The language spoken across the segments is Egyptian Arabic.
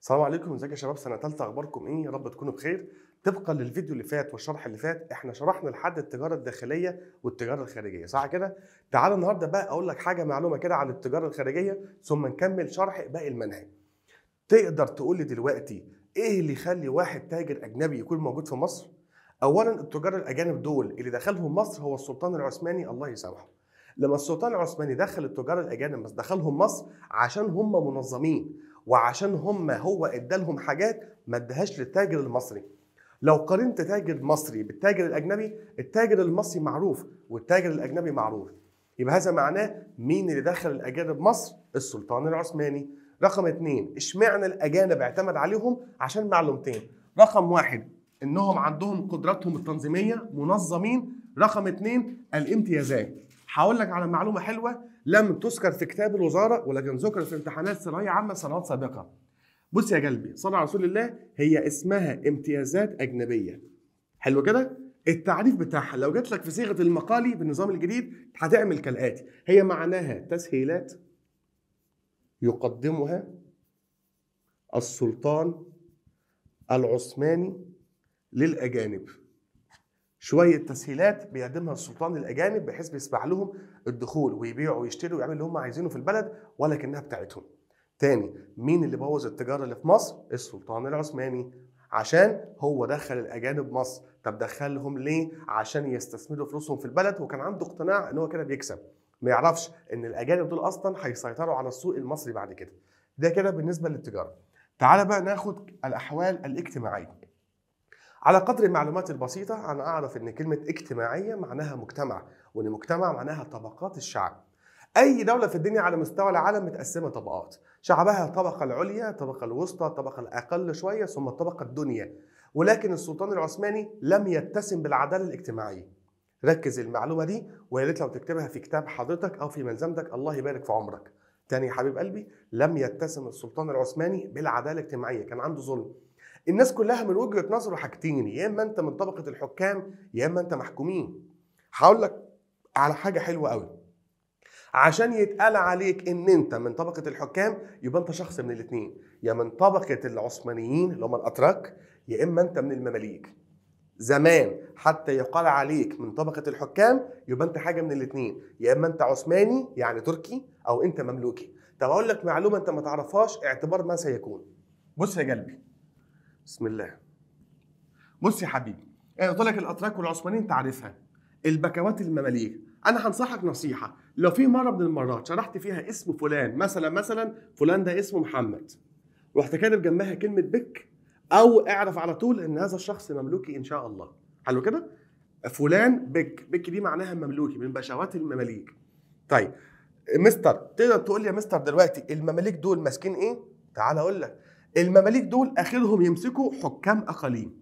السلام عليكم ازيك يا شباب سنه ثالثه اخباركم ايه يا رب تكونوا بخير طبقا للفيديو اللي فات والشرح اللي فات احنا شرحنا لحد التجاره الداخليه والتجاره الخارجيه صح كده تعال النهارده بقى اقول لك حاجه معلومه كده عن التجاره الخارجيه ثم نكمل شرح باقي المنهج تقدر تقول لي دلوقتي ايه اللي يخلي واحد تاجر اجنبي يكون موجود في مصر اولا التجار الاجانب دول اللي دخلهم مصر هو السلطان العثماني الله يسامحه لما السلطان العثماني دخل التجار الاجانب بس دخلهم مصر عشان هم منظمين وعشان هم هو ادالهم حاجات ما ادهاش للتاجر المصري لو قارنت تاجر مصري بالتاجر الاجنبي التاجر المصري معروف والتاجر الاجنبي معروف يبقى هذا معناه مين اللي دخل الاجانب مصر السلطان العثماني رقم اثنين اشمعنى الاجانب اعتمد عليهم عشان معلومتين رقم واحد انهم عندهم قدراتهم التنظيميه منظمين رقم اثنين الامتيازات هقول لك على معلومه حلوه لم تذكر في كتاب الوزاره ولكن ذكرت في امتحانات ثانويه عامه سنوات سابقه بص يا قلبي صلى على رسول الله هي اسمها امتيازات اجنبيه حلو كده التعريف بتاعها لو جات لك في صيغه المقالي بالنظام الجديد هتعمل كالاتي هي معناها تسهيلات يقدمها السلطان العثماني للاجانب شويه تسهيلات بيقدمها السلطان للاجانب بحيث بيسمح لهم الدخول ويبيعوا ويشتروا ويعملوا اللي هم عايزينه في البلد ولكنها بتاعتهم تاني مين اللي بوظ التجاره اللي في مصر السلطان العثماني عشان هو دخل الاجانب مصر طب دخلهم ليه عشان يستثمروا فلوسهم في البلد وكان عنده اقتناع ان هو كده بيكسب ما يعرفش ان الاجانب دول اصلا هيسيطروا على السوق المصري بعد كده ده كده بالنسبه للتجاره تعال بقى ناخد الاحوال الاجتماعيه على قدر المعلومات البسيطة أنا أعرف إن كلمة اجتماعية معناها مجتمع وإن مجتمع معناها طبقات الشعب أي دولة في الدنيا على مستوى العالم متقسمة طبقات شعبها الطبقة العليا الطبقة الوسطى الطبقة الأقل شوية ثم الطبقة الدنيا ولكن السلطان العثماني لم يتسم بالعدالة الاجتماعية ركز المعلومة دي ويا ريت لو تكتبها في كتاب حضرتك أو في ملزمتك الله يبارك في عمرك تاني يا حبيب قلبي لم يتسم السلطان العثماني بالعدالة الاجتماعية كان عنده ظلم الناس كلها من وجهه نظره حاجتين يا اما انت من طبقه الحكام يا اما انت محكومين هقول لك على حاجه حلوه قوي عشان يتقال عليك ان انت من طبقه الحكام يبقى انت شخص من الاثنين يا من طبقه العثمانيين اللي هم الاتراك يا اما انت من المماليك زمان حتى يقال عليك من طبقه الحكام يبقى انت حاجه من الاثنين يا اما انت عثماني يعني تركي او انت مملوكي طب اقول لك معلومه انت ما تعرفهاش اعتبار ما سيكون بص يا قلبي بسم الله بص يا حبيبي انا قلت لك الاتراك والعثمانيين انت عارفها البكوات المماليك انا هنصحك نصيحه لو في مره من المرات شرحت فيها اسم فلان مثلا مثلا فلان ده اسمه محمد رحت كاتب جنبها كلمه بك او اعرف على طول ان هذا الشخص مملوكي ان شاء الله حلو كده فلان بك بك دي معناها مملوكي من بشوات المماليك طيب مستر تقدر تقول لي يا مستر دلوقتي المماليك دول ماسكين ايه تعال اقول لك المماليك دول اخرهم يمسكوا حكام اقاليم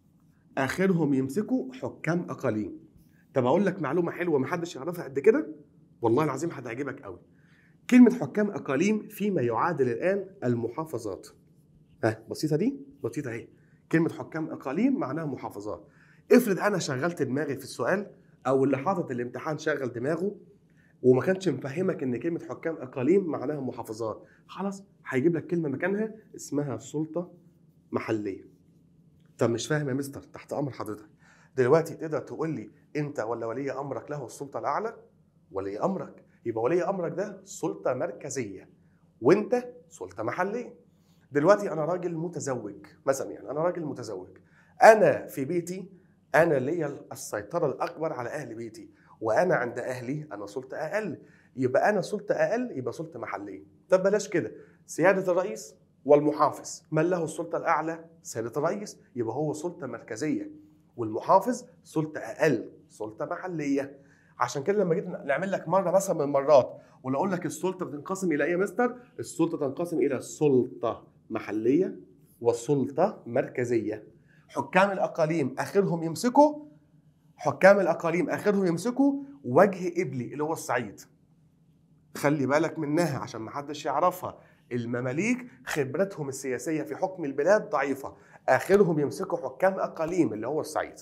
اخرهم يمسكوا حكام اقاليم طب اقول لك معلومه حلوه محدش يعرفها قد كده والله العظيم هتعجبك قوي كلمه حكام اقاليم فيما يعادل الان المحافظات ها بسيطه دي بسيطه اهي كلمه حكام اقاليم معناها محافظات افرض انا شغلت دماغي في السؤال او اللي حاطط الامتحان شغل دماغه وما كانش مفهمك ان كلمه حكام اقاليم معناها محافظات خلاص هيجيب لك كلمه مكانها اسمها سلطه محليه طب مش فاهم يا مستر تحت امر حضرتك دلوقتي تقدر تقول لي انت ولا ولي امرك له السلطه الاعلى ولي امرك يبقى ولي امرك ده سلطه مركزيه وانت سلطه محليه دلوقتي انا راجل متزوج مثلا يعني انا راجل متزوج انا في بيتي انا ليا السيطره الاكبر على اهل بيتي وانا عند اهلي انا سلطه اقل يبقى انا سلطه اقل يبقى سلطه محليه طب بلاش كده سياده الرئيس والمحافظ من له السلطه الاعلى سياده الرئيس يبقى هو سلطه مركزيه والمحافظ سلطه اقل سلطه محليه عشان كده لما جيت نعمل لك مره مثلا من المرات ولا اقول لك السلطه بتنقسم الى ايه يا مستر السلطه تنقسم الى سلطه محليه وسلطه مركزيه حكام الاقاليم اخرهم يمسكوا حكام الاقاليم اخرهم يمسكوا وجه ابلي اللي هو الصعيد خلي بالك منها عشان ما حدش يعرفها المماليك خبرتهم السياسيه في حكم البلاد ضعيفه اخرهم يمسكوا حكام اقاليم اللي هو الصعيد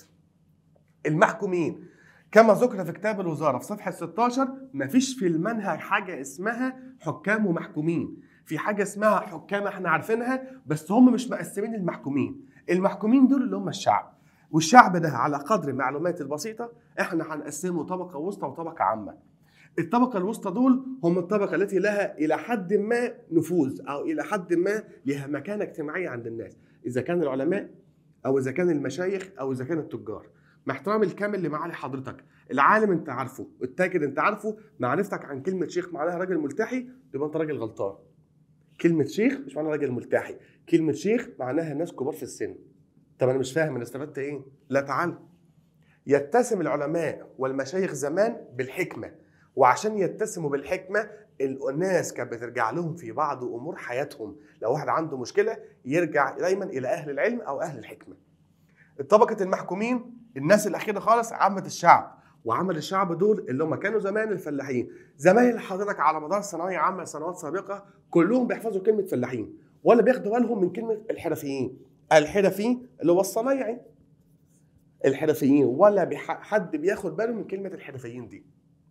المحكومين كما ذكر في كتاب الوزاره في صفحه 16 مفيش في المنهج حاجه اسمها حكام ومحكومين في حاجه اسمها حكام احنا عارفينها بس هم مش مقسمين المحكومين المحكومين دول اللي هم الشعب والشعب ده على قدر المعلومات البسيطه احنا هنقسمه طبقه وسطى وطبقه عامه الطبقة الوسطى دول هم الطبقة التي لها إلى حد ما نفوذ أو إلى حد ما لها مكانة اجتماعية عند الناس إذا كان العلماء أو إذا كان المشايخ أو إذا كان التجار مع احترامي الكامل لمعالي حضرتك العالم انت عارفه التاجر انت عارفه معرفتك عن كلمه شيخ معناها راجل ملتحي يبقى انت راجل غلطان كلمه شيخ مش معناها راجل ملتحي كلمه شيخ معناها ناس كبار في السن طب انا مش فاهم انا استفدت ايه لا تعال يتسم العلماء والمشايخ زمان بالحكمه وعشان يتسموا بالحكمه الناس كانت بترجع لهم في بعض امور حياتهم لو واحد عنده مشكله يرجع دايما الى اهل العلم او اهل الحكمه طبقه المحكومين الناس الاخيره خالص عامه الشعب وعمل الشعب دول اللي هم كانوا زمان الفلاحين زمايل حضرتك على مدار ثانويه عامه سنوات سابقه كلهم بيحفظوا كلمه فلاحين ولا بياخدوا بالهم من كلمه الحرفيين الحرفي اللي هو الصنايعي الحرفيين ولا بيح- حد بياخد باله من كلمه الحرفيين دي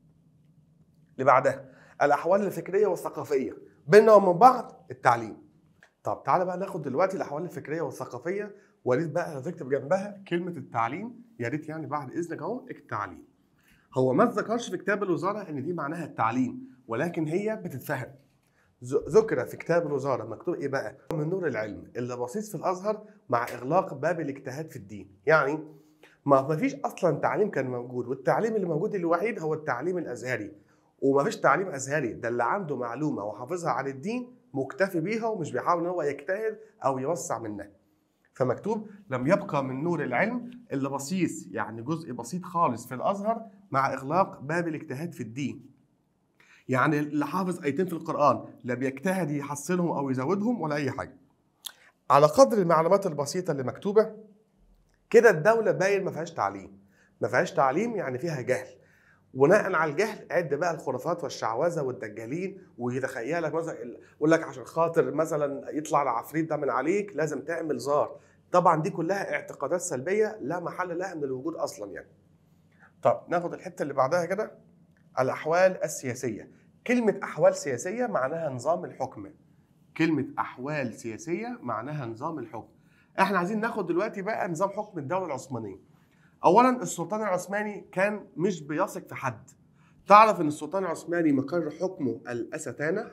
اللي بعدها الاحوال الفكريه والثقافيه بيننا ومن بعض التعليم طب تعالى بقى ناخد دلوقتي الاحوال الفكريه والثقافيه وريت بقى تكتب جنبها كلمه التعليم يا ريت يعني بعد اذنك اهو التعليم هو ما ذكرش في كتاب الوزاره ان دي معناها التعليم ولكن هي بتتفهم ذ- ذكر في كتاب الوزاره مكتوب ايه بقى من نور العلم اللي بسيط في الازهر مع اغلاق باب الاجتهاد في الدين يعني ما ما فيش اصلا تعليم كان موجود والتعليم اللي موجود الوحيد هو التعليم الازهري وما فيش تعليم ازهري ده اللي عنده معلومه وحافظها عن الدين مكتفي بيها ومش بيحاول ان هو يجتهد او يوسع منها فمكتوب لم يبقى من نور العلم الا بسيط يعني جزء بسيط خالص في الازهر مع اغلاق باب الاجتهاد في الدين يعني اللي حافظ ايتين في القران لا بيجتهد يحسنهم او يزودهم ولا اي حاجه على قدر المعلومات البسيطه اللي مكتوبه كده الدوله باين ما فيهاش تعليم ما فيهاش تعليم يعني فيها جهل بناء على الجهل عد بقى الخرافات والشعوذه والدجالين ويتخيلك مثلا يقول لك عشان خاطر مثلا يطلع العفريت ده من عليك لازم تعمل زار طبعا دي كلها اعتقادات سلبيه لا محل لها من الوجود اصلا يعني طب ناخد الحته اللي بعدها كده الاحوال السياسيه كلمه احوال سياسيه معناها نظام الحكم كلمه احوال سياسيه معناها نظام الحكم احنا عايزين ناخد دلوقتي بقى نظام حكم الدوله العثمانيه اولا السلطان العثماني كان مش بيثق في حد تعرف ان السلطان العثماني مقر حكمه الاستانه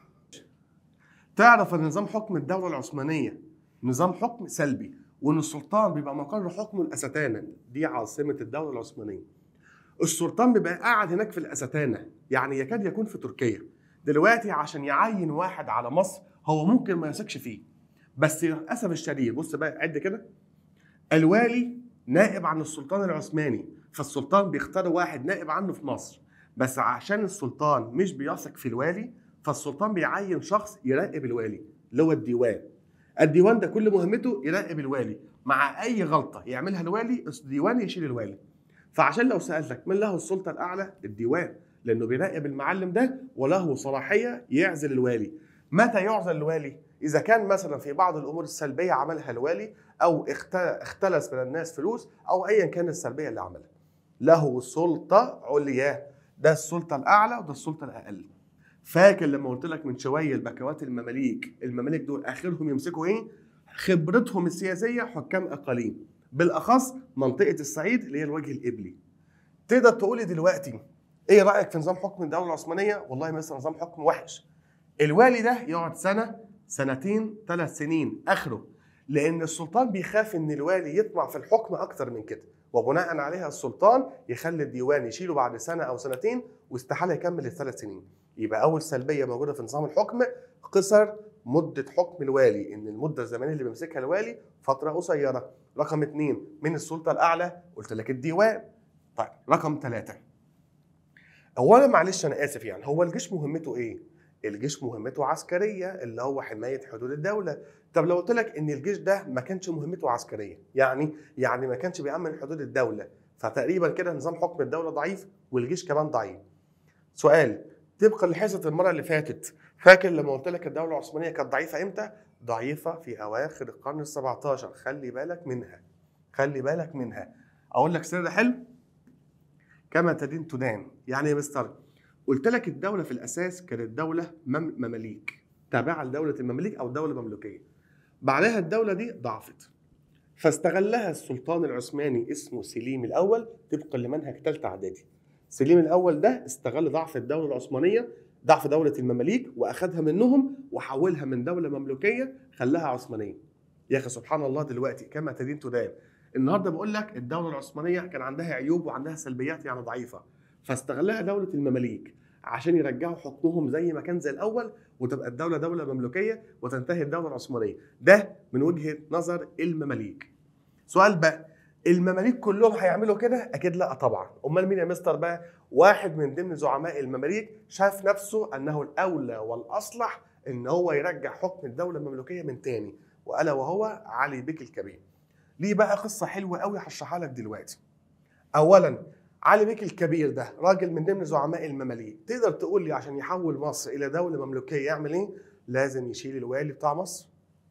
تعرف ان نظام حكم الدوله العثمانيه نظام حكم سلبي وان السلطان بيبقى مقر حكمه الاستانه دي عاصمه الدوله العثمانيه السلطان بيبقى قاعد هناك في الاستانه يعني يكاد يكون في تركيا دلوقتي عشان يعين واحد على مصر هو ممكن ما يثقش فيه بس للاسف الشديد بص بقى عد كده الوالي نائب عن السلطان العثماني فالسلطان بيختار واحد نائب عنه في مصر بس عشان السلطان مش بيثق في الوالي فالسلطان بيعين شخص يراقب الوالي اللي هو الديوان الديوان ده كل مهمته يراقب الوالي مع اي غلطه يعملها الوالي الديوان يشيل الوالي فعشان لو سالتك من له السلطه الاعلى الديوان لانه بيراقب المعلم ده وله صلاحيه يعزل الوالي متى يعزل الوالي اذا كان مثلا في بعض الامور السلبيه عملها الوالي او اخت- اختلس من الناس فلوس او ايا كان السلبيه اللي عملها له سلطه عليا ده السلطه الاعلى وده السلطه الاقل فاكر لما قلت لك من شويه البكوات المماليك المماليك دول اخرهم يمسكوا ايه خبرتهم السياسيه حكام اقاليم بالاخص منطقه الصعيد اللي هي الوجه القبلي تقدر تقول لي دلوقتي ايه رايك في نظام حكم الدوله العثمانيه والله مثلا نظام حكم وحش الوالي ده يقعد سنه سنتين ثلاث سنين اخره لان السلطان بيخاف ان الوالي يطمع في الحكم اكتر من كده وبناء عليها السلطان يخلي الديوان يشيله بعد سنه او سنتين واستحاله يكمل الثلاث سنين يبقى اول سلبيه موجوده في نظام الحكم قصر مده حكم الوالي ان المده الزمنيه اللي بيمسكها الوالي فتره قصيره رقم اثنين من السلطه الاعلى قلت لك الديوان طيب رقم ثلاثه اولا معلش انا اسف يعني هو الجيش مهمته ايه الجيش مهمته عسكريه اللي هو حمايه حدود الدوله طب لو قلت لك ان الجيش ده ما كانش مهمته عسكريه يعني يعني ما كانش بيأمن حدود الدوله فتقريبا كده نظام حكم الدوله ضعيف والجيش كمان ضعيف سؤال طبقا لحصه المره اللي فاتت فاكر لما قلت لك الدوله العثمانيه كانت ضعيفه امتى ضعيفه في اواخر القرن ال17 خلي بالك منها خلي بالك منها اقول لك سر حلو كما تدين تدان يعني يا مستر قلت لك الدوله في الاساس كانت دوله مم- مماليك تابعه لدوله المماليك او دوله مملوكيه بعدها الدوله دي ضعفت فاستغلها السلطان العثماني اسمه سليم الاول طبقا لمنهج ثالثه اعدادي سليم الاول ده استغل ضعف الدوله العثمانيه ضعف دوله المماليك واخذها منهم وحولها من دوله مملوكيه خلاها عثمانيه يا اخي سبحان الله دلوقتي كما تدين تدان النهارده بقول لك الدوله العثمانيه كان عندها عيوب وعندها سلبيات يعني ضعيفه فاستغلها دوله المماليك عشان يرجعوا حكمهم زي ما كان زي الاول وتبقى الدوله دوله مملوكيه وتنتهي الدوله العثمانيه ده من وجهه نظر المماليك سؤال بقى المماليك كلهم هيعملوا كده اكيد لا طبعا امال مين يا مستر بقى واحد من ضمن زعماء المماليك شاف نفسه انه الاولى والاصلح ان هو يرجع حكم الدوله المملوكيه من تاني والا وهو علي بك الكبير ليه بقى قصه حلوه قوي هشرحها لك دلوقتي اولا علي بك الكبير ده راجل من ضمن زعماء المماليك تقدر تقول لي عشان يحول مصر الى دوله مملوكيه يعمل ايه لازم يشيل الوالي بتاع مصر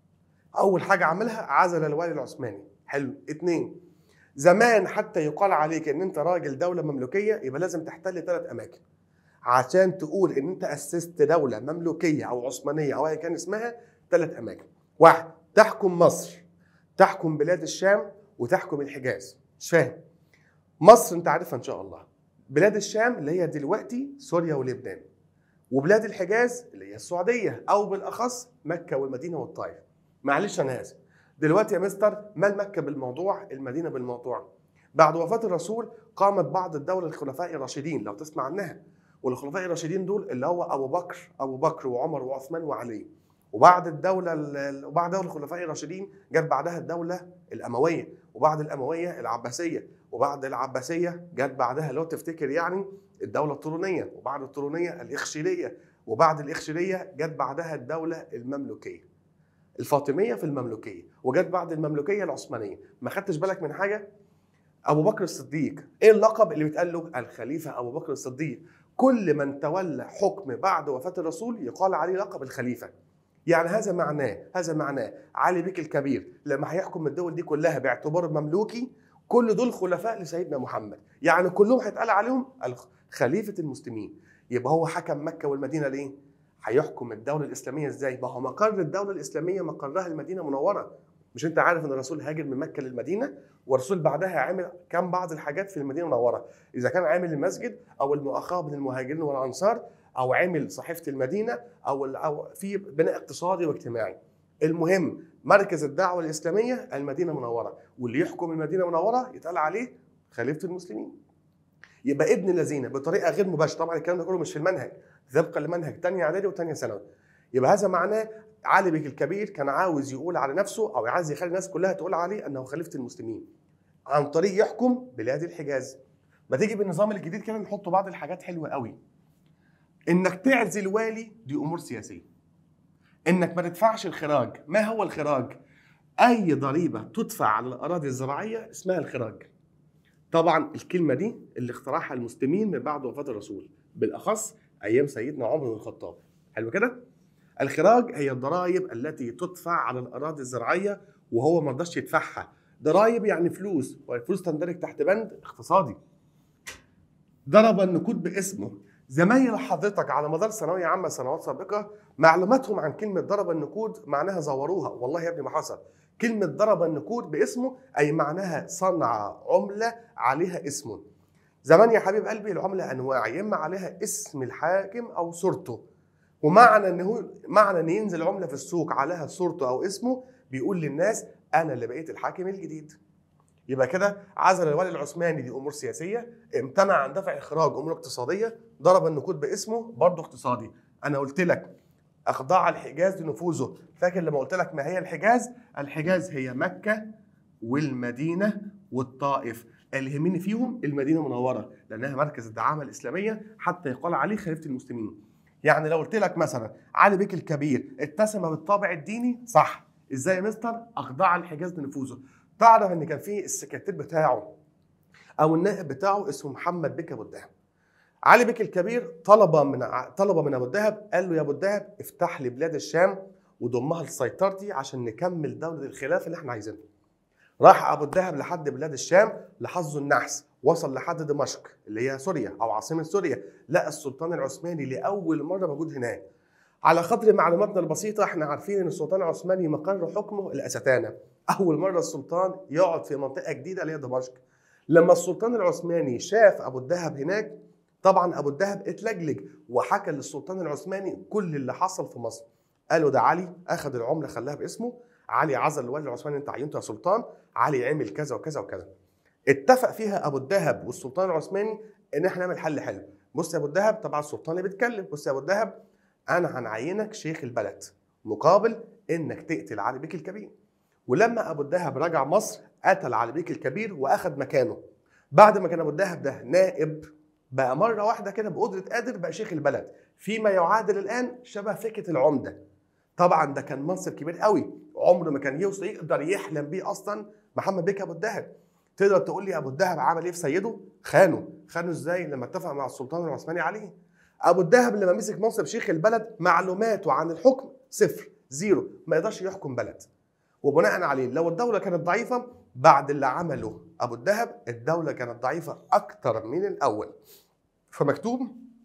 اول حاجه عملها عزل الوالي العثماني حلو اتنين زمان حتى يقال عليك ان انت راجل دوله مملوكيه يبقى لازم تحتل ثلاث اماكن عشان تقول ان انت اسست دوله مملوكيه او عثمانيه او ايا كان اسمها ثلاث اماكن واحد تحكم مصر تحكم بلاد الشام وتحكم الحجاز مش فاهم مصر انت عارفها ان شاء الله بلاد الشام اللي هي دلوقتي سوريا ولبنان وبلاد الحجاز اللي هي السعوديه او بالاخص مكه والمدينه والطائف معلش انا اسف دلوقتي يا مستر مال مكه بالموضوع المدينه بالموضوع بعد وفاه الرسول قامت بعض الدوله الخلفاء الراشدين لو تسمع عنها والخلفاء الراشدين دول اللي هو ابو بكر ابو بكر وعمر وعثمان وعلي وبعد الدوله ال- وبعد دوله الخلفاء الراشدين جت بعدها الدوله الامويه وبعد الامويه العباسيه وبعد العباسيه جت بعدها لو تفتكر يعني الدوله الطولونيه وبعد الطولونيه الاخشيديه وبعد الاخشيديه جت بعدها الدوله المملوكيه الفاطميه في المملوكيه وجت بعد المملوكيه العثمانيه ما خدتش بالك من حاجه ابو بكر الصديق ايه اللقب اللي بيتقال له الخليفه ابو بكر الصديق كل من تولى حكم بعد وفاه الرسول يقال عليه لقب الخليفه يعني هذا معناه هذا معناه علي بك الكبير لما هيحكم الدول دي كلها باعتباره مملوكي كل دول خلفاء لسيدنا محمد يعني كلهم هيتقال عليهم الخ- خليفه المسلمين يبقى هو حكم مكه والمدينه ليه هيحكم الدوله الاسلاميه ازاي ما هو مقر الدوله الاسلاميه مقرها المدينه المنوره مش انت عارف ان الرسول هاجر من مكه للمدينه والرسول بعدها عامل كم بعض الحاجات في المدينه المنوره اذا كان عامل المسجد او المؤاخاه بين المهاجرين والانصار او عامل صحيفه المدينه او او في بناء اقتصادي واجتماعي المهم مركز الدعوه الاسلاميه المدينه المنوره واللي يحكم المدينه المنوره يتقال عليه خليفه المسلمين يبقى ابن الذين بطريقه غير مباشره طبعا الكلام ده كله مش في المنهج طبقا لمنهج تانية اعدادي وتانية ثانوي يبقى هذا معناه علي بك الكبير كان عاوز يقول على نفسه او عايز يخلي الناس كلها تقول عليه انه خليفه المسلمين عن طريق يحكم بلاد الحجاز ما تيجي بالنظام الجديد كده نحط بعض الحاجات حلوه قوي انك تعزل والي دي امور سياسيه انك ما تدفعش الخراج ما هو الخراج اي ضريبه تدفع على الاراضي الزراعيه اسمها الخراج طبعا الكلمه دي اللي اخترعها المسلمين من بعد وفاه الرسول بالاخص ايام سيدنا عمر بن الخطاب حلو كده الخراج هي الضرائب التي تدفع على الاراضي الزراعيه وهو ما رضاش يدفعها ضرائب يعني فلوس والفلوس تندرج تحت بند اقتصادي ضرب النقود باسمه زمايل حضرتك على مدار ثانويه عامه سنوات سابقه معلوماتهم عن كلمه ضرب النقود معناها زوروها والله يا ابني ما حصل كلمه ضرب النقود باسمه اي معناها صنع عمله عليها اسمه زمان يا حبيب قلبي العمله انواع يا اما عليها اسم الحاكم او صورته ومعنى ان هو معنى ان ينزل عمله في السوق عليها صورته او اسمه بيقول للناس انا اللي بقيت الحاكم الجديد يبقى كده عزل الولي العثماني دي امور سياسيه امتنع عن دفع اخراج امور اقتصاديه ضرب النقود باسمه برضه اقتصادي انا قلت لك اخضاع الحجاز لنفوذه فاكر لما قلت لك ما هي الحجاز الحجاز هي مكه والمدينه والطائف اللي يهمني فيهم المدينه المنوره لانها مركز الدعامه الاسلاميه حتى يقال عليه خليفه المسلمين يعني لو قلت لك مثلا علي بك الكبير اتسم بالطابع الديني صح ازاي يا مستر اخضع الحجاز لنفوذه تعرف ان كان في السكرتير بتاعه او النائب بتاعه اسمه محمد بك ابو الدهب علي بك الكبير طلب من طلب من ابو الدهب قال له يا ابو الدهب افتح لي بلاد الشام وضمها لسيطرتي عشان نكمل دوله الخلافه اللي احنا عايزينها راح ابو الدهب لحد بلاد الشام لحظه النحس وصل لحد دمشق اللي هي سوريا او عاصمه سوريا لقى السلطان العثماني لاول مره موجود هناك على قدر معلوماتنا البسيطه احنا عارفين ان السلطان العثماني مقر حكمه الاستانه اول مره السلطان يقعد في منطقه جديده اللي هي دمشق لما السلطان العثماني شاف ابو الدهب هناك طبعا ابو الدهب اتلجلج وحكى للسلطان العثماني كل اللي حصل في مصر قالوا ده علي اخذ العمله خلاها باسمه علي عزل الوالي العثماني انت عينته يا سلطان علي عمل كذا وكذا وكذا اتفق فيها ابو الدهب والسلطان العثماني ان احنا نعمل حل حلو بص يا ابو الدهب طبعا السلطان اللي بيتكلم بص يا ابو الدهب انا هنعينك شيخ البلد مقابل انك تقتل علي بيك الكبير ولما ابو الدهب رجع مصر قتل علي بيك الكبير واخذ مكانه بعد ما كان ابو الدهب ده نائب بقى مره واحده كده بقدره قادر بقى شيخ البلد فيما يعادل الان شبه فكره العمده طبعا ده كان منصب كبير قوي عمره ما كان يوصل يقدر يحلم بيه اصلا محمد بيك ابو الدهب تقدر تقول لي ابو الدهب عمل ايه في سيده خانه خانه ازاي لما اتفق مع السلطان العثماني عليه ابو الدهب لما مسك منصب شيخ البلد معلوماته عن الحكم صفر زيرو ما يقدرش يحكم بلد وبناء عليه لو الدوله كانت ضعيفه بعد اللي عمله ابو الدهب الدوله كانت ضعيفه اكتر من الاول فمكتوب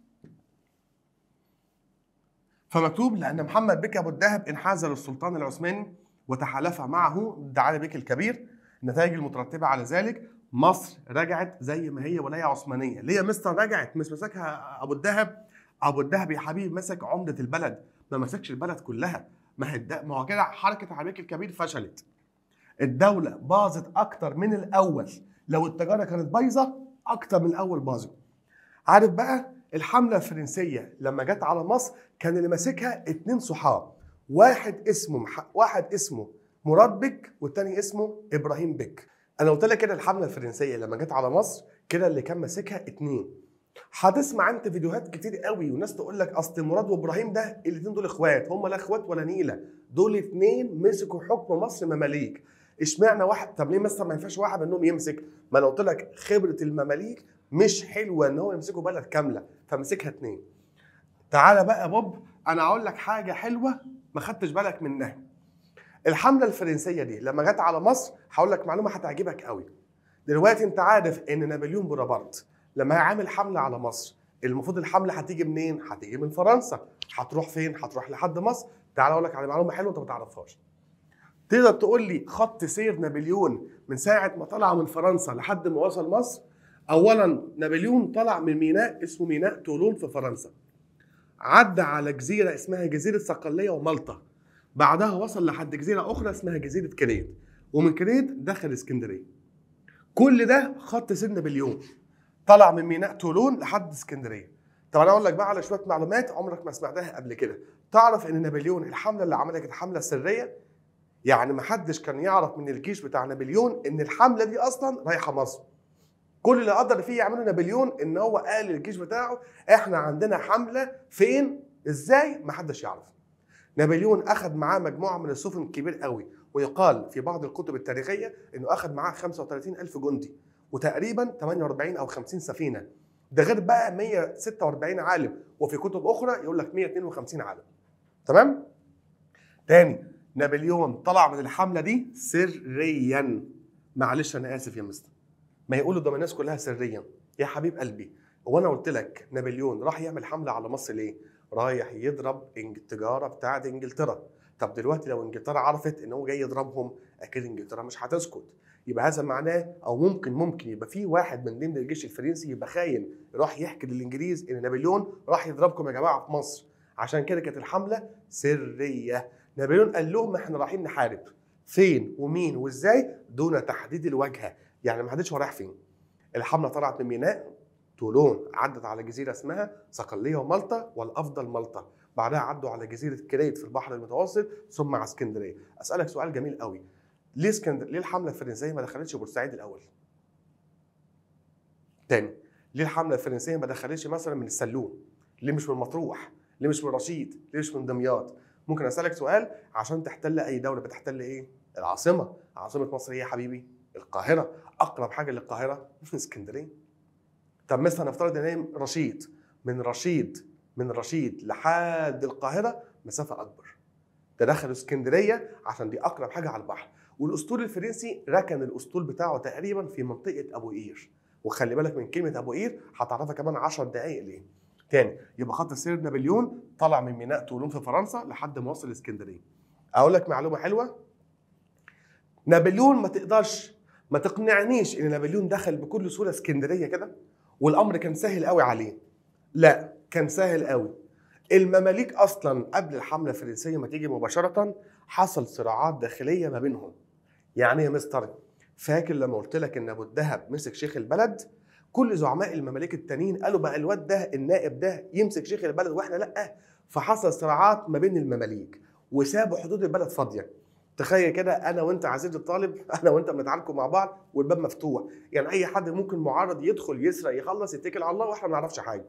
فمكتوب لان محمد بك ابو الدهب انحاز للسلطان العثماني وتحالف معه ضد علي بك الكبير النتائج المترتبه على ذلك مصر رجعت زي ما هي ولايه عثمانيه ليه يا مستر رجعت مش مسكها ابو الدهب ابو الدهب يا حبيبي مسك عمده البلد ما مسكش البلد كلها ما هي الد- ما هو كده حركه علي بك الكبير فشلت الدوله باظت اكتر من الاول لو التجاره كانت بايظه اكتر من الاول باظت عارف بقى الحمله الفرنسيه لما جت على مصر كان اللي ماسكها اتنين صحاب واحد اسمه مح... واحد اسمه مراد بك والتاني اسمه ابراهيم بك انا قلت لك كده الحمله الفرنسيه لما جت على مصر كده اللي كان ماسكها اتنين هتسمع انت فيديوهات كتير قوي وناس تقول لك اصل مراد وابراهيم ده الاثنين دول اخوات هم لا اخوات ولا نيله دول اتنين مسكوا حكم مصر مماليك اشمعنى واحد طب ليه مثلا ما ينفعش واحد منهم يمسك ما انا قلت لك خبره المماليك مش حلوه ان هو يمسكوا بلد كامله فمسكها اتنين تعالى بقى يا بوب انا اقول لك حاجه حلوه ما خدتش بالك منها الحمله الفرنسيه دي لما جت على مصر هقول لك معلومه هتعجبك قوي دلوقتي انت عارف ان نابليون بونابرت لما هيعمل حمله على مصر المفروض الحمله هتيجي منين هتيجي من فرنسا هتروح فين هتروح لحد مصر تعالى اقول لك على معلومه حلوه انت ما تعرفهاش تقدر تقول لي خط سير نابليون من ساعه ما طلع من فرنسا لحد ما وصل مصر اولا نابليون طلع من ميناء اسمه ميناء تولون في فرنسا عدى على جزيره اسمها جزيره صقليه ومالطا بعدها وصل لحد جزيره اخرى اسمها جزيره كريت ومن كريت دخل اسكندريه كل ده خط سير نابليون طلع من ميناء تولون لحد اسكندريه طب انا اقول لك بقى على شويه معلومات عمرك ما سمعتها قبل كده تعرف ان نابليون الحمله اللي عملها كانت حمله سريه يعني ما حدش كان يعرف من الجيش بتاع نابليون ان الحمله دي اصلا رايحه مصر كل اللي قدر فيه يعمله نابليون ان هو قال للجيش بتاعه احنا عندنا حمله فين ازاي ما حدش يعرف نابليون اخذ معاه مجموعه من السفن الكبير قوي ويقال في بعض الكتب التاريخيه انه اخذ معاه 35 الف جندي وتقريبا 48 او 50 سفينه ده غير بقى 146 عالم وفي كتب اخرى يقول لك 152 عالم تمام تاني نابليون طلع من الحمله دي سريا معلش انا اسف يا مستر ما يقولوا ده الناس كلها سريا يا حبيب قلبي هو انا قلت لك نابليون راح يعمل حمله على مصر ليه رايح يضرب إنج- التجاره بتاعت انجلترا طب دلوقتي لو انجلترا عرفت ان هو جاي يضربهم اكيد انجلترا مش هتسكت يبقى هذا معناه او ممكن ممكن يبقى في واحد من ضمن الجيش الفرنسي يبقى خاين راح يحكي للانجليز ان نابليون راح يضربكم يا جماعه في مصر عشان كده كانت الحمله سريه نابليون قال لهم احنا رايحين نحارب فين ومين وازاي دون تحديد الواجهه يعني ما حدش هو رايح فين الحمله طلعت من ميناء تولون عدت على جزيره اسمها صقليه ومالطا والافضل مالطا بعدها عدوا على جزيره كريت في البحر المتوسط ثم على اسكندريه اسالك سؤال جميل قوي ليه اسكندر ليه الحمله الفرنسيه ما دخلتش بورسعيد الاول تاني ليه الحمله الفرنسيه ما دخلتش مثلا من السلوم ليه مش من مطروح ليه مش من رشيد ليه مش من دمياط ممكن اسالك سؤال عشان تحتل اي دوله بتحتل ايه العاصمه عاصمه مصر ايه يا حبيبي القاهره اقرب حاجه للقاهره اسكندريه طب مثلا نفترض ان هي رشيد من رشيد من رشيد لحد القاهره مسافه اكبر ده دخلوا اسكندريه عشان دي اقرب حاجه على البحر والاسطول الفرنسي ركن الاسطول بتاعه تقريبا في منطقه ابو قير وخلي بالك من كلمه ابو قير هتعرفها كمان 10 دقائق ليه تاني يبقى خط سير نابليون طلع من ميناء طولون في فرنسا لحد ما وصل اسكندريه اقول لك معلومه حلوه نابليون ما تقدرش ما تقنعنيش ان نابليون دخل بكل سهوله اسكندريه كده والامر كان سهل قوي عليه لا كان سهل قوي المماليك اصلا قبل الحمله الفرنسيه ما تيجي مباشره حصل صراعات داخليه ما بينهم يعني إيه يا مستر فاكر لما قلت لك ان ابو الدهب مسك شيخ البلد كل زعماء المماليك التانيين قالوا بقى الواد ده النائب ده يمسك شيخ البلد واحنا لا فحصل صراعات ما بين المماليك وسابوا حدود البلد فاضيه تخيل كده انا وانت عزيزي الطالب انا وانت بنتعاركوا مع بعض والباب مفتوح يعني اي حد ممكن معرض يدخل يسرق يخلص يتكل على الله واحنا ما نعرفش حاجه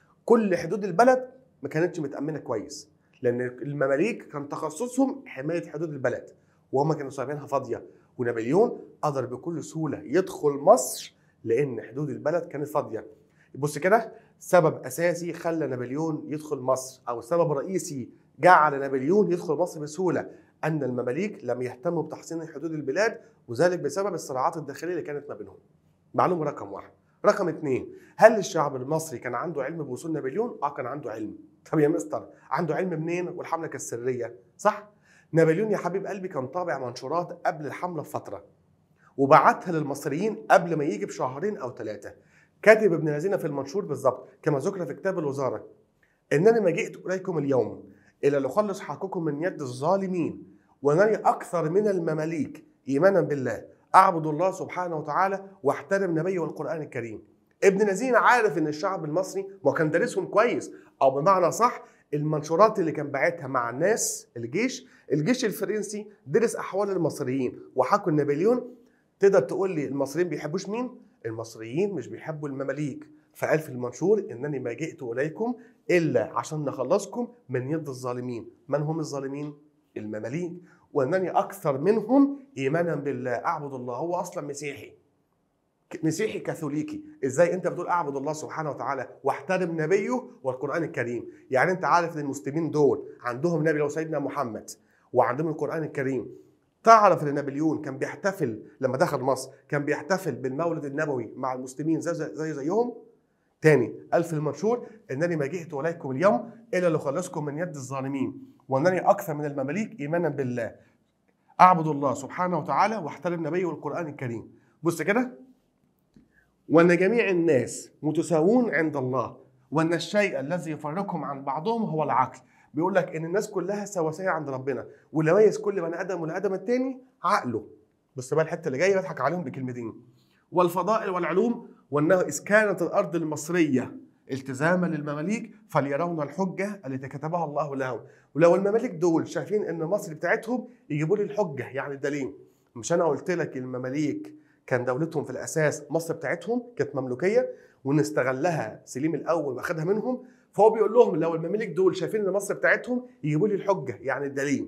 كل حدود البلد ما كانتش متامنه كويس لان المماليك كان تخصصهم حمايه حدود البلد وهم كانوا سايبينها فاضيه ونابليون قدر بكل سهوله يدخل مصر لان حدود البلد كانت فاضيه بص كده سبب اساسي خلى نابليون يدخل مصر او سبب رئيسي جعل نابليون يدخل مصر بسهوله ان المماليك لم يهتموا بتحصين حدود البلاد وذلك بسبب الصراعات الداخليه اللي كانت ما بينهم. معلومه رقم واحد. رقم اثنين هل الشعب المصري كان عنده علم بوصول نابليون؟ اه كان عنده علم. طب يا مستر عنده علم منين والحمله كانت سريه؟ صح؟ نابليون يا حبيب قلبي كان طابع منشورات قبل الحمله بفتره وبعتها للمصريين قبل ما يجي بشهرين او ثلاثه. كاتب ابن الذين في المنشور بالظبط كما ذكر في كتاب الوزاره انني ما جئت اليكم اليوم الا لأخلص حقكم من يد الظالمين وانني اكثر من المماليك ايمانا بالله اعبد الله سبحانه وتعالى واحترم نبيه والقران الكريم ابن نزين عارف ان الشعب المصري ما كان دارسهم كويس او بمعنى صح المنشورات اللي كان باعتها مع الناس الجيش الجيش الفرنسي درس احوال المصريين وحكوا نابليون تقدر تقول لي المصريين بيحبوش مين المصريين مش بيحبوا المماليك فقال في المنشور انني ما جئت اليكم الا عشان نخلصكم من يد الظالمين من هم الظالمين المماليك وانني اكثر منهم ايمانا بالله اعبد الله هو اصلا مسيحي مسيحي كاثوليكي ازاي انت بتقول اعبد الله سبحانه وتعالى واحترم نبيه والقران الكريم يعني انت عارف ان المسلمين دول عندهم نبي لو سيدنا محمد وعندهم القران الكريم تعرف ان نابليون كان بيحتفل لما دخل مصر كان بيحتفل بالمولد النبوي مع المسلمين زي زي, زي زيهم تاني ألف المنشور إنني ما جئت إليكم اليوم إلا لأخلصكم من يد الظالمين وأنني أكثر من المماليك إيمانا بالله أعبد الله سبحانه وتعالى واحترم نبيه والقرآن الكريم بص كده وأن جميع الناس متساوون عند الله وأن الشيء الذي يفرقهم عن بعضهم هو العقل بيقول لك ان الناس كلها سواسيه عند ربنا واللي يميز كل بني ادم والبني ادم التاني عقله بص بقى الحته اللي جايه بضحك عليهم بكلمتين والفضائل والعلوم وانه اذ كانت الارض المصريه التزاما للمماليك فليرون الحجه التي كتبها الله لهم ولو المماليك دول شايفين ان مصر بتاعتهم يجيبوا لي الحجه يعني الدليل مش انا قلت لك المماليك كان دولتهم في الاساس مصر بتاعتهم كانت مملوكيه وان استغلها سليم الاول واخدها منهم فهو بيقول لهم لو المماليك دول شايفين ان مصر بتاعتهم يجيبوا لي الحجه يعني الدليل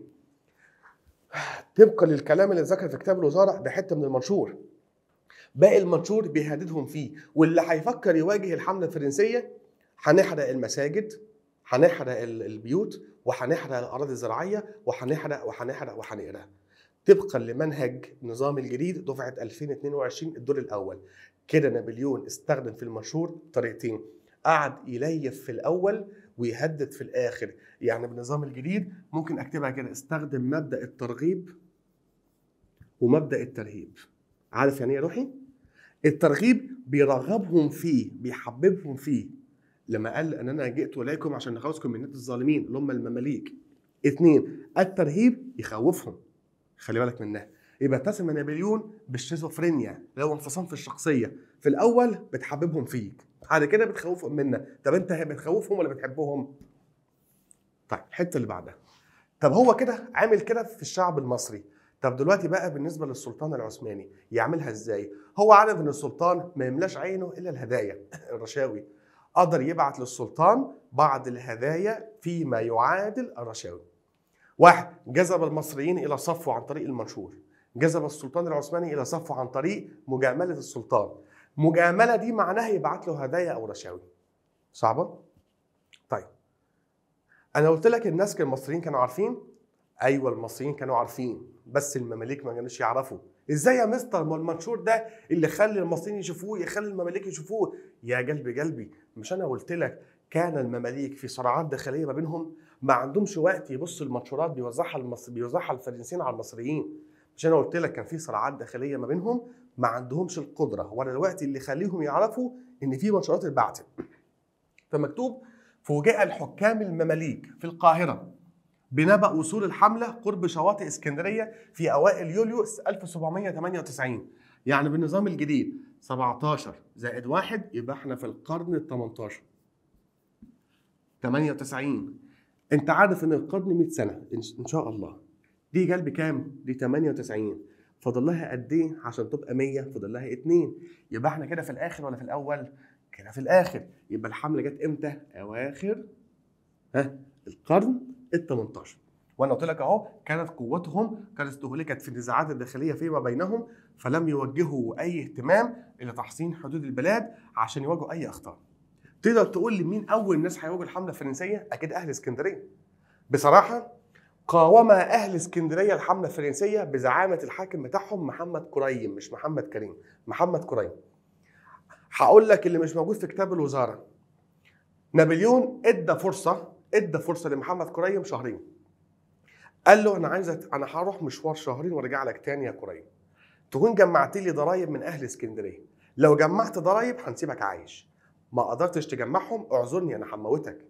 طبقا للكلام اللي ذكر في كتاب الوزاره ده حته من المنشور باقي المنشور بيهددهم فيه واللي هيفكر يواجه الحمله الفرنسيه هنحرق المساجد هنحرق البيوت وهنحرق الاراضي الزراعيه وهنحرق وهنحرق وهنقرا طبقا لمنهج النظام الجديد دفعه 2022 الدور الاول كده نابليون استخدم في المنشور طريقتين قعد يليف في الاول ويهدد في الاخر يعني بالنظام الجديد ممكن اكتبها كده استخدم مبدا الترغيب ومبدا الترهيب عارف يعني ايه يا روحي الترغيب بيرغبهم فيه بيحببهم فيه لما قال ان انا جئت اليكم عشان نخلصكم من يد الظالمين اللي هم المماليك اثنين الترهيب يخوفهم خلي بالك منها يبقى اتسم نابليون بالشيزوفرينيا اللي هو انفصام في الشخصيه في الاول بتحببهم فيك بعد كده بتخوفهم منك طب انت بتخوفهم ولا بتحبهم طيب الحته اللي بعدها طب هو كده عامل كده في الشعب المصري طب دلوقتي بقى بالنسبه للسلطان العثماني يعملها ازاي هو عارف ان السلطان ما يملاش عينه الا الهدايا الرشاوي قدر يبعت للسلطان بعض الهدايا فيما يعادل الرشاوي واحد جذب المصريين الى صفه عن طريق المنشور جذب السلطان العثماني الى صفه عن طريق مجامله السلطان مجامله دي معناها يبعت له هدايا او رشاوي صعبه طيب انا قلت لك الناس كان المصريين كانوا عارفين ايوه المصريين كانوا عارفين بس المماليك ما كانوش يعرفوا ازاي يا مستر ما المنشور ده اللي خلي المصريين يشوفوه يخلي المماليك يشوفوه يا قلبي قلبي مش انا قلت لك كان المماليك في صراعات داخليه ما بينهم ما عندهمش وقت يبص المنشورات بيوزعها المصر بيوزعها الفرنسيين على المصريين مش انا قلت لك كان في صراعات داخليه ما بينهم ما عندهمش القدره ولا الوقت اللي يخليهم يعرفوا ان في منشورات اتبعتت فمكتوب فوجئ الحكام المماليك في القاهره بنبأ وصول الحملة قرب شواطئ اسكندرية في أوائل يوليو 1798 يعني بالنظام الجديد 17 زائد واحد يبقى احنا في القرن ال 18 98 انت عارف ان القرن 100 سنة إن- ان شاء الله دي جال بكام؟ دي 98 فاضل لها قد ايه عشان تبقى 100 فاضل لها 2 يبقى احنا كده في الاخر ولا في الاول؟ كده في الاخر يبقى الحملة جت امتى؟ اواخر ها القرن ال 18 وانا قلت لك اهو كانت قوتهم قد استهلكت في النزاعات الداخليه فيما بينهم فلم يوجهوا اي اهتمام الى تحصين حدود البلاد عشان يواجهوا اي اخطار. تقدر تقول لي مين اول ناس هيواجهوا الحمله الفرنسيه؟ اكيد اهل اسكندريه. بصراحه قاوم اهل اسكندريه الحمله الفرنسيه بزعامه الحاكم بتاعهم محمد كريم مش محمد كريم، محمد كريم. هقول لك اللي مش موجود في كتاب الوزاره. نابليون ادى فرصه ادى فرصه لمحمد كريم شهرين. قال له انا عايز أت... انا هروح مشوار شهرين وارجع لك تاني يا كريم. تكون جمعت لي ضرايب من اهل اسكندريه. لو جمعت ضرايب هنسيبك عايش. ما قدرتش تجمعهم اعذرني انا هموتك.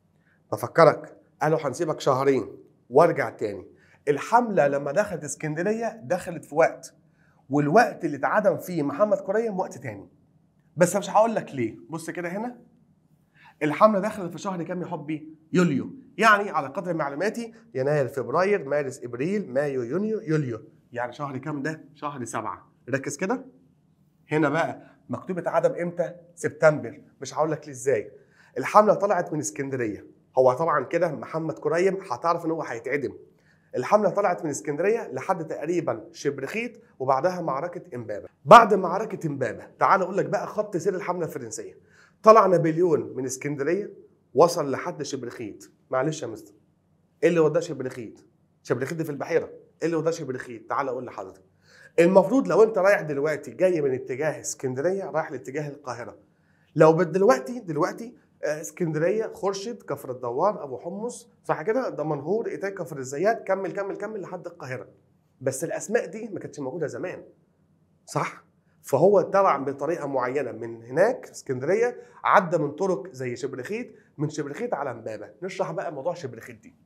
بفكرك قالوا هنسيبك شهرين وارجع تاني. الحمله لما دخلت اسكندريه دخلت في وقت والوقت اللي اتعدم فيه محمد كريم وقت تاني. بس مش هقول لك ليه، بص كده هنا الحمله دخلت في شهر كام يا حبي؟ يوليو، يعني على قدر معلوماتي يناير فبراير مارس ابريل مايو يونيو يوليو، يعني شهر كام ده؟ شهر سبعه، ركز كده. هنا بقى مكتوب اتعدم امتى؟ سبتمبر، مش هقول لك ليه ازاي. الحمله طلعت من اسكندريه، هو طبعا كده محمد كريم هتعرف ان هو هيتعدم. الحمله طلعت من اسكندريه لحد تقريبا شبرخيت وبعدها معركه امبابه. بعد معركه امبابه تعال اقول لك بقى خط سير الحمله الفرنسيه. طلع نابليون من اسكندريه وصل لحد شبرخيت معلش يا مستر ايه اللي وداه شبرخيت شبرخيت دي في البحيره ايه اللي وداه شبرخيت تعال اقول لحضرتك المفروض لو انت رايح دلوقتي جاي من اتجاه اسكندريه رايح لاتجاه القاهره لو بد- دلوقتي دلوقتي آه، اسكندريه خورشيد كفر الدوار ابو حمص صح كده دمنهور ايتاي كفر الزيات كمل كمل كمل لحد القاهره بس الاسماء دي ما كانتش موجوده زمان صح فهو طلع بطريقه معينه من هناك اسكندريه عدى من طرق زي شبرخيت من شبرخيت على امبابه نشرح بقى موضوع شبرخيت دي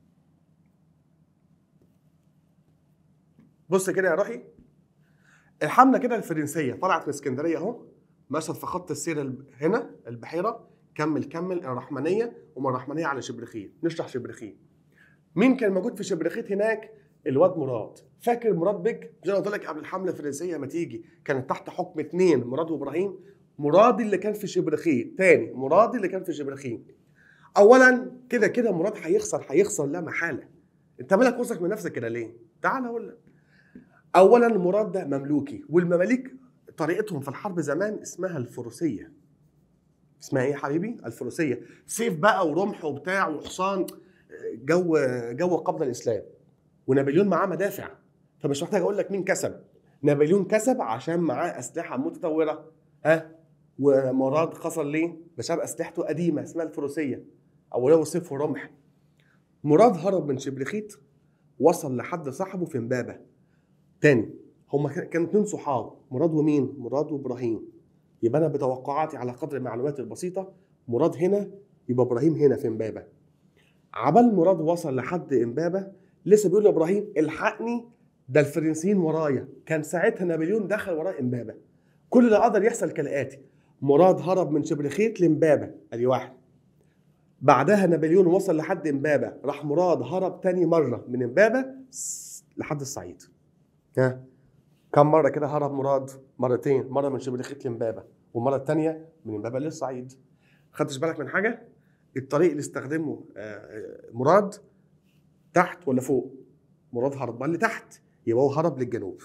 بص كده يا روحي الحمله كده الفرنسيه طلعت من اسكندريه اهو مشت في خط السير الب- هنا البحيره كمل كمل الرحمنيه ومن الرحمنيه على شبرخيت نشرح شبرخيت مين كان موجود في شبرخيت هناك الواد مراد فاكر مراد بك زي ما قلت لك قبل الحمله الفرنسيه ما تيجي كانت تحت حكم اثنين مراد وابراهيم مراد اللي كان في شبرخيت تاني مراد اللي كان في شبرخيت اولا كده كده مراد هيخسر هيخسر لا محاله انت مالك واثق من نفسك كده ليه تعال اقول لك اولا مراد ده مملوكي والمماليك طريقتهم في الحرب زمان اسمها الفروسيه اسمها ايه يا حبيبي الفروسيه سيف بقى ورمح وبتاع وحصان جو جو قبل الاسلام ونابليون معاه مدافع فمش محتاج اقول لك مين كسب نابليون كسب عشان معاه اسلحه متطوره ها ومراد خسر ليه بسبب اسلحته قديمه اسمها الفروسيه او له سيف ورمح مراد هرب من شبرخيت وصل لحد صاحبه في امبابه تاني هما كان- كانوا اتنين صحاب مراد ومين مراد وابراهيم يبقى انا بتوقعاتي على قدر معلوماتي البسيطه مراد هنا يبقى ابراهيم هنا في امبابه عبال مراد وصل لحد امبابه لسه بيقول لابراهيم الحقني ده الفرنسيين ورايا كان ساعتها نابليون دخل وراه امبابه كل اللي قدر يحصل كالاتي مراد هرب من شبرخيت لامبابه ادي واحد بعدها نابليون وصل لحد امبابه راح مراد هرب تاني مره من امبابه س- لحد الصعيد ها كم مره كده هرب مراد مرتين مره من شبرخيت لامبابه والمره الثانيه من امبابه للصعيد خدتش بالك من حاجه الطريق اللي استخدمه آه، آه، مراد تحت ولا فوق مراد هرب اللي تحت يبقى هو هرب للجنوب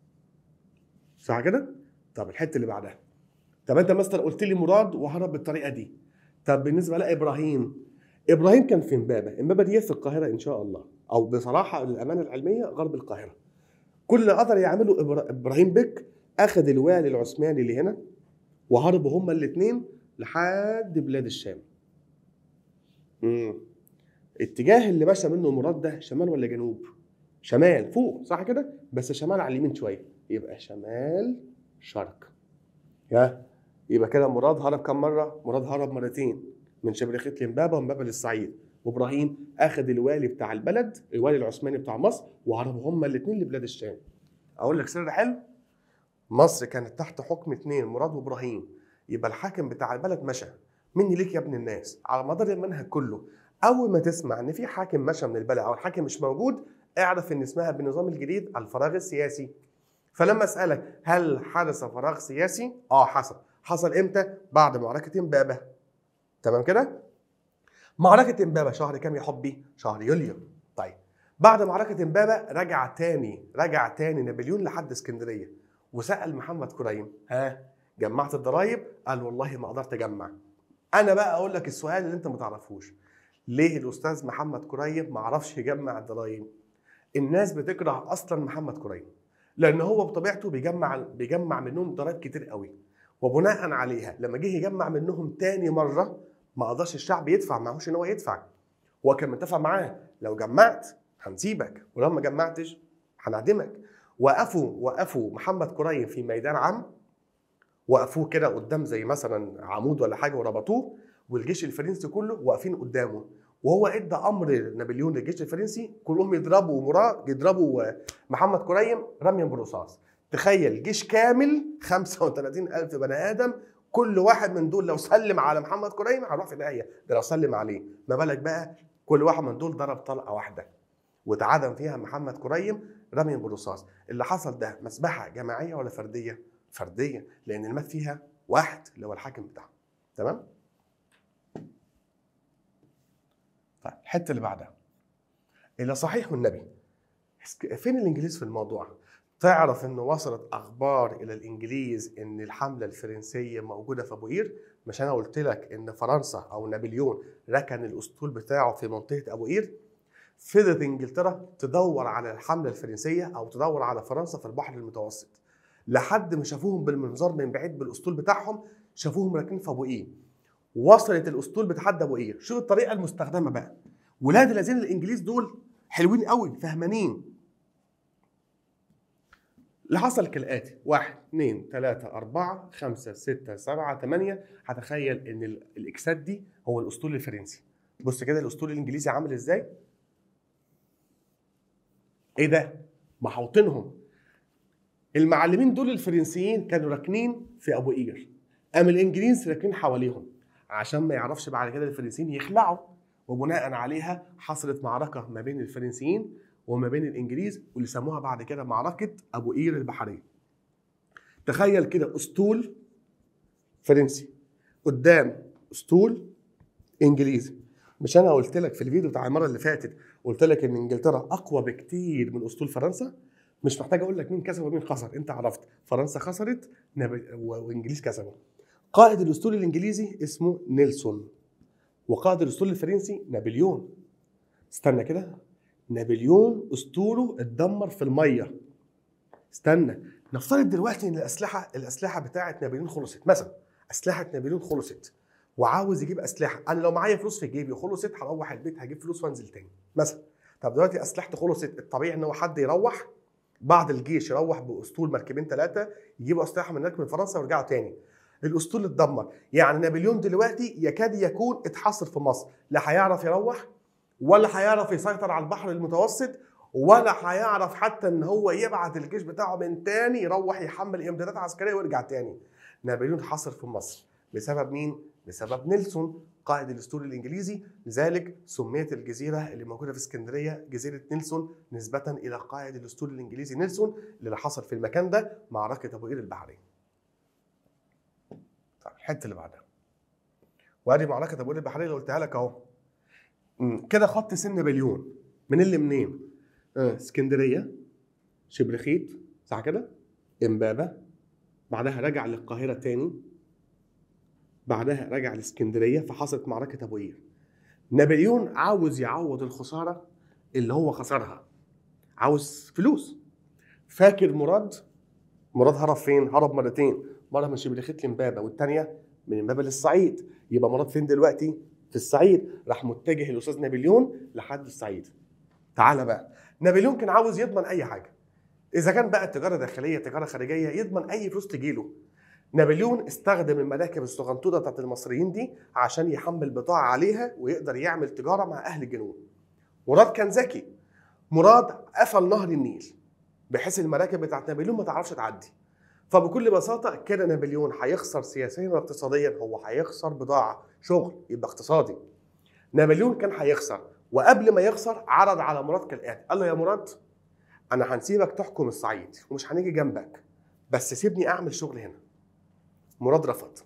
صح كده طب الحته اللي بعدها طب انت مثلا قلت لي مراد وهرب بالطريقه دي طب بالنسبه لابراهيم ابراهيم كان في امبابه امبابه دي في القاهره ان شاء الله او بصراحه للامانه العلميه غرب القاهره كل اللي قدر يعمله إبرا- ابراهيم بك اخذ الوالي العثماني اللي هنا وهربوا هما الاثنين لحد بلاد الشام مم. اتجاه اللي مشى منه مراد ده شمال ولا جنوب؟ شمال فوق صح كده؟ بس شمال على اليمين شويه يبقى شمال شرق. يا يبقى كده مراد هرب كم مره؟ مراد هرب مرتين من شبرخيت لمبابه ومبابه للصعيد وابراهيم اخذ الوالي بتاع البلد الوالي العثماني بتاع مصر وهربوا هما الاثنين لبلاد الشام. اقول لك سر حلو؟ مصر كانت تحت حكم اثنين مراد وابراهيم يبقى الحاكم بتاع البلد مشى مني ليك يا ابن الناس على مدار المنهج كله اول ما تسمع ان في حاكم مشى من البلد او الحاكم مش موجود اعرف ان اسمها بالنظام الجديد الفراغ السياسي فلما اسالك هل حدث فراغ سياسي اه حصل حصل امتى بعد معركه امبابه تمام كده معركه امبابه شهر كام يا حبي شهر يوليو طيب بعد معركه امبابه رجع تاني رجع تاني نابليون لحد اسكندريه وسال محمد كريم ها جمعت الضرايب قال والله ما قدرت اجمع انا بقى اقول لك السؤال اللي انت ما تعرفوش ليه الاستاذ محمد كريم ما عرفش يجمع الضرايب الناس بتكره اصلا محمد كريم لان هو بطبيعته بيجمع بيجمع منهم ضرايب كتير قوي وبناء عليها لما جه يجمع منهم تاني مره ما قدرش الشعب يدفع معهوش ان هو يدفع هو كان متفق معاه لو جمعت هنسيبك ولو ما جمعتش هنعدمك وقفوا وقفوا محمد كريم في ميدان عام وقفوه كده قدام زي مثلا عمود ولا حاجه وربطوه والجيش الفرنسي كله واقفين قدامه وهو ادى امر نابليون للجيش الفرنسي كلهم يضربوا مراد يضربوا محمد كريم رميا بالرصاص تخيل جيش كامل 35 ألف بني آدم كل واحد من دول لو سلم على محمد كريم هيروح في داهية ده لو سلم عليه ما بالك بقى كل واحد من دول ضرب طلقة واحدة واتعدم فيها محمد كريم رميا بالرصاص اللي حصل ده مسبحة جماعية ولا فردية؟ فردية لأن اللي مات فيها واحد اللي هو الحاكم بتاعه تمام؟ طيب الحته اللي بعدها الى صحيح النبي فين الانجليز في الموضوع تعرف ان وصلت اخبار الى الانجليز ان الحمله الفرنسيه موجوده في ابو قير مش انا قلت لك ان فرنسا او نابليون ركن الاسطول بتاعه في منطقه ابو قير فضلت انجلترا تدور على الحمله الفرنسيه او تدور على فرنسا في البحر المتوسط لحد ما شافوهم بالمنظار من بعيد بالاسطول بتاعهم شافوهم راكنين في ابو قير وصلت الاسطول بتحدى ابو قير شوف الطريقه المستخدمه بقى ولاد الذين الانجليز دول حلوين قوي فهمانين اللي حصل كالاتي واحد اثنين ثلاثة أربعة خمسة ستة سبعة ثمانية هتخيل إن ال- الإكسات دي هو الأسطول الفرنسي بص كده الأسطول الإنجليزي عامل إزاي؟ إيه ده؟ محوطينهم المعلمين دول الفرنسيين كانوا راكنين في أبو قير قام الإنجليز راكنين حواليهم عشان ما يعرفش بعد كده الفرنسيين يخلعوا وبناء عليها حصلت معركة ما بين الفرنسيين وما بين الانجليز واللي سموها بعد كده معركه ابو قير البحريه. تخيل كده اسطول فرنسي قدام اسطول انجليزي. مش انا قلت لك في الفيديو بتاع المره اللي فاتت قلت لك ان انجلترا اقوى بكتير من اسطول فرنسا؟ مش محتاج اقول لك مين كسب ومين خسر، انت عرفت فرنسا خسرت نب- و- وانجليز كسبوا. قائد الاسطول الانجليزي اسمه نيلسون وقائد الاسطول الفرنسي نابليون. استنى كده نابليون اسطوله اتدمر في الميه استنى نفترض دلوقتي ان الاسلحه الاسلحه بتاعه نابليون خلصت مثلا اسلحه نابليون خلصت وعاوز يجيب اسلحه انا لو معايا فلوس في جيبي خلصت هروح البيت هجيب فلوس وانزل تاني مثلا طب دلوقتي اسلحتي خلصت الطبيعي ان هو حد يروح بعض الجيش يروح باسطول مركبين ثلاثه يجيبوا اسلحه من هناك من فرنسا ويرجعوا تاني الاسطول اتدمر يعني نابليون دلوقتي يكاد يكون اتحصر في مصر لا هيعرف يروح ولا هيعرف يسيطر على البحر المتوسط ولا هيعرف حتى ان هو يبعت الجيش بتاعه من تاني يروح يحمل امدادات عسكريه ويرجع تاني. نابليون حاصر في مصر بسبب مين؟ بسبب نيلسون قائد الاسطول الانجليزي لذلك سميت الجزيره اللي موجوده في اسكندريه جزيره نيلسون نسبه الى قائد الاسطول الانجليزي نيلسون اللي حصل في المكان ده معركه ابو قير البحريه. طيب الحته اللي بعدها. وادي معركه ابو قير البحريه اللي قلتها لك اهو. مم. كده خط سن نابليون من اللي منين؟ آه. اسكندريه شبرخيت صح كده؟ امبابه بعدها رجع للقاهره تاني بعدها رجع لاسكندريه فحصلت معركه ابو قير. نابليون عاوز يعوض الخساره اللي هو خسرها. عاوز فلوس. فاكر مراد؟ مراد هرب فين؟ هرب مرتين، مره من شبرخيت لامبابه والثانيه من امبابه للصعيد، يبقى مراد فين دلوقتي؟ في الصعيد راح متجه الاستاذ نابليون لحد الصعيد تعالى بقى نابليون كان عاوز يضمن اي حاجه اذا كان بقى تجاره داخليه تجاره خارجيه يضمن اي فلوس تجيله نابليون استخدم المراكب الصغنطوطه بتاعت المصريين دي عشان يحمل بضاعه عليها ويقدر يعمل تجاره مع اهل الجنوب مراد كان ذكي مراد قفل نهر النيل بحيث المراكب بتاعت نابليون ما تعرفش تعدي فبكل بساطه كده نابليون هيخسر سياسيا واقتصاديا هو هيخسر بضاعه شغل يبقى اقتصادي نابليون كان هيخسر وقبل ما يخسر عرض على مراد كالاتي قال له يا مراد انا هنسيبك تحكم الصعيد ومش هنيجي جنبك بس سيبني اعمل شغل هنا مراد رفض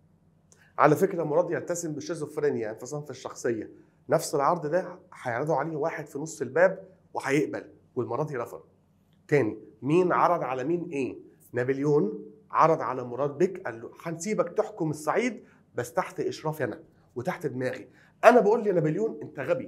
على فكره مراد يلتزم بالشيزوفرينيا انفصام في الشخصيه نفس العرض ده هيعرضوا عليه واحد في نص الباب وهيقبل والمراد رفض تاني مين عرض على مين ايه نابليون عرض على مراد بك قال له هنسيبك تحكم الصعيد بس تحت اشرافي انا وتحت دماغي انا بقول لنابليون انت غبي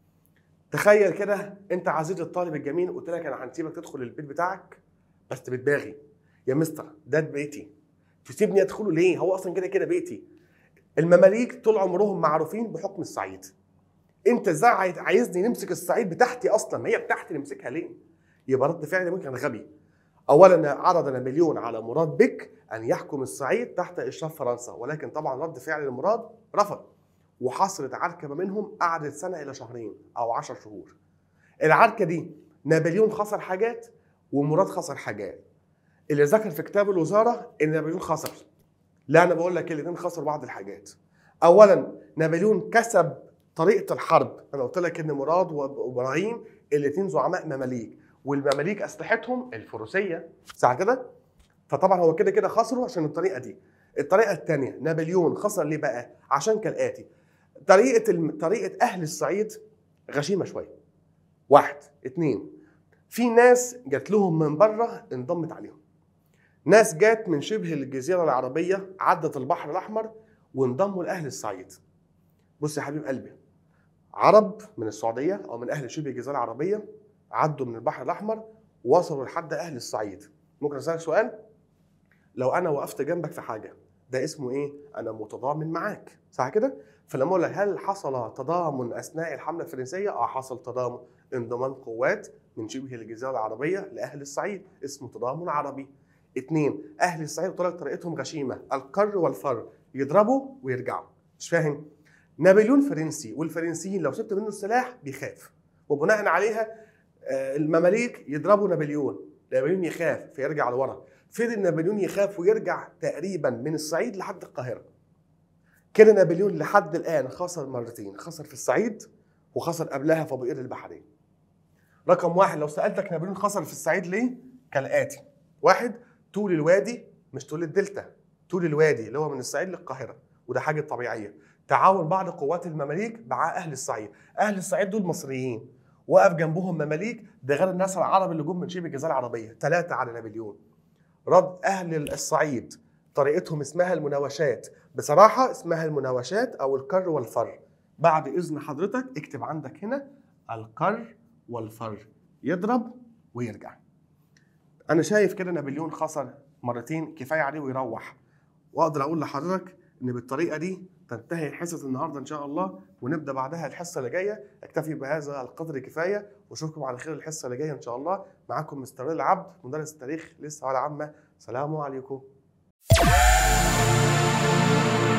تخيل كده انت عزيزي الطالب الجميل قلت لك انا هنسيبك تدخل البيت بتاعك بس بدماغي يا مستر ده بيتي تسيبني ادخله ليه هو اصلا كده كده بيتي المماليك طول عمرهم معروفين بحكم الصعيد انت ازاي عايز- عايزني نمسك الصعيد بتاعتي اصلا ما هي بتاعتي نمسكها ليه يبقى رد فعل ممكن كان غبي اولا عرض نابليون على مراد بك ان يحكم الصعيد تحت اشراف فرنسا ولكن طبعا رد فعل مراد رفض وحصلت عركه ما منهم قعدت سنه الى شهرين او عشر شهور العركه دي نابليون خسر حاجات ومراد خسر حاجات اللي ذكر في كتاب الوزاره ان نابليون خسر لا انا بقول لك الاثنين خسروا بعض الحاجات اولا نابليون كسب طريقه الحرب انا قلت لك ان مراد وابراهيم الاثنين زعماء مماليك والمماليك اسلحتهم الفروسيه صح كده فطبعا هو كده كده خسروا عشان الطريقه دي الطريقه الثانيه نابليون خسر ليه بقى عشان كالاتي طريقه الم... طريقه اهل الصعيد غشيمه شويه واحد اتنين في ناس جات لهم من بره انضمت عليهم ناس جات من شبه الجزيره العربيه عدت البحر الاحمر وانضموا لاهل الصعيد بص يا حبيب قلبي عرب من السعوديه او من اهل شبه الجزيره العربيه عدوا من البحر الاحمر ووصلوا لحد اهل الصعيد ممكن اسالك سؤال لو انا وقفت جنبك في حاجه ده اسمه ايه انا متضامن معاك صح كده فلما اقول لك هل حصل تضامن اثناء الحمله الفرنسيه اه حصل تضامن انضمام قوات من شبه الجزيره العربيه لاهل الصعيد اسمه تضامن عربي اثنين اهل الصعيد قلت لك طريقتهم غشيمه القر والفر يضربوا ويرجعوا مش فاهم نابليون فرنسي والفرنسيين لو سبت منه السلاح بيخاف وبناء عليها آه، المماليك يضربوا نابليون نابليون يخاف فيرجع لورا فضل نابليون يخاف ويرجع تقريبا من الصعيد لحد القاهره كده نابليون لحد الان خسر مرتين خسر في الصعيد وخسر قبلها في بئر البحرين رقم واحد لو سالتك نابليون خسر في الصعيد ليه كالاتي واحد طول الوادي مش طول الدلتا طول الوادي اللي هو من الصعيد للقاهره وده حاجه طبيعيه تعاون بعض قوات المماليك مع اهل الصعيد اهل الصعيد دول مصريين وقف جنبهم مماليك ده غير الناس العرب اللي جم من شبه الجزيره العربيه ثلاثه على نابليون رد اهل الصعيد طريقتهم اسمها المناوشات بصراحه اسمها المناوشات او الكر والفر بعد اذن حضرتك اكتب عندك هنا الكر والفر يضرب ويرجع انا شايف كده نابليون خسر مرتين كفايه عليه ويروح واقدر اقول لحضرتك ان بالطريقه دي تنتهي حصه النهارده ان شاء الله ونبدا بعدها الحصه اللي جايه اكتفي بهذا القدر كفايه واشوفكم على خير الحصه اللي جايه ان شاء الله معاكم مستر العبد مدرس التاريخ للثانويه العامه سلام عليكم